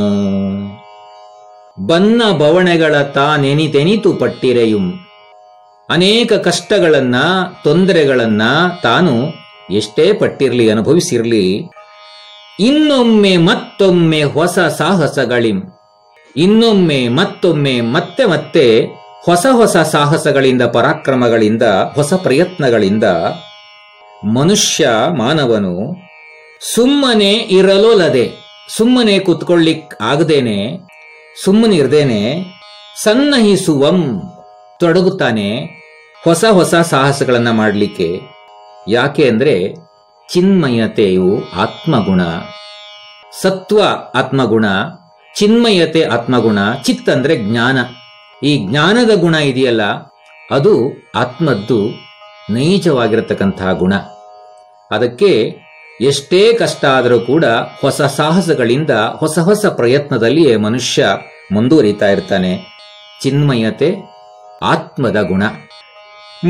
ಬನ್ನ ಬವಣೆಗಳ ತಾನೆನಿತೆನಿತು ಪಟ್ಟಿರೆಯುಂ ಅನೇಕ ಕಷ್ಟಗಳನ್ನ ತೊಂದರೆಗಳನ್ನ ತಾನು ಎಷ್ಟೇ ಪಟ್ಟಿರ್ಲಿ ಅನುಭವಿಸಿರ್ಲಿ ಇನ್ನೊಮ್ಮೆ ಮತ್ತೊಮ್ಮೆ ಹೊಸ ಸಾಹಸಗಳಿಂ ಇನ್ನೊಮ್ಮೆ ಮತ್ತೊಮ್ಮೆ ಮತ್ತೆ ಮತ್ತೆ ಹೊಸ ಹೊಸ ಸಾಹಸಗಳಿಂದ ಪರಾಕ್ರಮಗಳಿಂದ ಹೊಸ ಪ್ರಯತ್ನಗಳಿಂದ ಮನುಷ್ಯ ಮಾನವನು ಸುಮ್ಮನೆ ಇರಲೋಲದೆ ಸುಮ್ಮನೆ ಕುತ್ಕೊಳ್ಳಿಕ್ ಆಗದೇನೆ ಸುಮ್ಮನಿರ್ದೇನೆ ಸನ್ನಹಿಸುವಂ ತೊಡಗುತ್ತಾನೆ ಹೊಸ ಹೊಸ ಸಾಹಸಗಳನ್ನ ಮಾಡಲಿಕ್ಕೆ ಯಾಕೆ ಅಂದ್ರೆ ಚಿನ್ಮಯತೆಯು ಆತ್ಮಗುಣ ಸತ್ವ ಆತ್ಮಗುಣ ಚಿನ್ಮಯತೆ ಆತ್ಮಗುಣ ಚಿತ್ ಅಂದ್ರೆ ಜ್ಞಾನ ಈ ಜ್ಞಾನದ ಗುಣ ಇದೆಯಲ್ಲ ಅದು ಆತ್ಮದ್ದು ನೈಜವಾಗಿರತಕ್ಕಂತಹ ಗುಣ ಅದಕ್ಕೆ ಎಷ್ಟೇ ಕಷ್ಟ ಆದರೂ ಕೂಡ ಹೊಸ ಸಾಹಸಗಳಿಂದ ಹೊಸ ಹೊಸ ಪ್ರಯತ್ನದಲ್ಲಿಯೇ ಮನುಷ್ಯ ಮುಂದುವರಿತಾ ಇರ್ತಾನೆ ಚಿನ್ಮಯತೆ ಆತ್ಮದ ಗುಣ